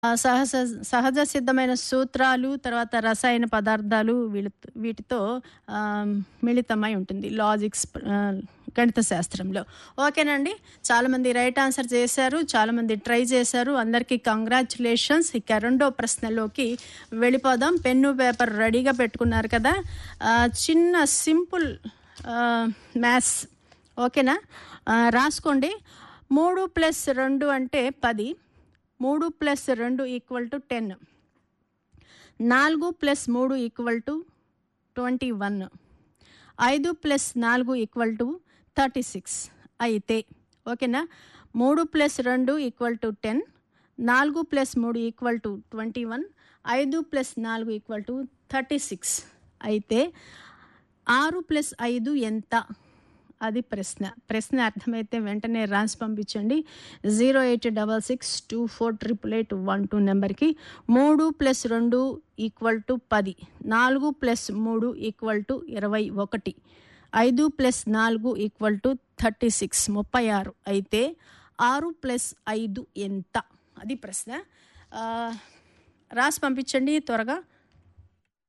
ఆ సహజ సహజ సిద్ధమైన సూత్రాలు తర్వాత రసాయన పదార్థాలు వీళ్ళ వీటితో ఆ, మిళితమై ఉంటుంది లాజిక్స్ ఆ, గణిత శాస్త్రంలో ఓకేనండి చాలామంది రైట్ ఆన్సర్ చేశారు చాలామంది ట్రై చేశారు అందరికీ కంగ్రాచులేషన్స్ ఇక రెండో ప్రశ్నలోకి వెళ్ళిపోదాం పెన్ను పేపర్ రెడీగా పెట్టుకున్నారు కదా ఆ, చిన్న సింపుల్ మ్యాథ్స్ ఓకేనా ఆ, రాసుకోండి మూడు ప్లస్ రెండు అంటే పది మూడు ప్లస్ రెండు ఈక్వల్ టు టెన్ నాలుగు ప్లస్ మూడు ఈక్వల్ టు ట్వంటీ వన్ ఐదు ప్లస్ నాలుగు ఈక్వల్ టు థర్టీ సిక్స్ అయితే ఓకేనా మూడు ప్లస్ రెండు ఈక్వల్ టు టెన్ నాలుగు ప్లస్ మూడు ఈక్వల్ టు ట్వంటీ వన్ ఐదు ప్లస్ నాలుగు ఈక్వల్ టు థర్టీ సిక్స్ అయితే ఆరు ప్లస్ ఐదు ఎంత అది ప్రశ్న ప్రశ్న అర్థమైతే వెంటనే రాసి పంపించండి zero eight double six two four triple eight one two నెంబర్కి మూడు ప్లస్ రెండు ఈక్వల్ టు పది నాలుగు ప్లస్ మూడు ఈక్వల్ టు ఇరవై ఒకటి ఐదు ప్లస్ నాలుగు ఈక్వల్ టు థర్టీ సిక్స్ ముప్పై ఆరు అయితే ఆరు ప్లస్ ఐదు ఎంత అది ప్రశ్న ఆ, రాసి పంపించండి త్వరగా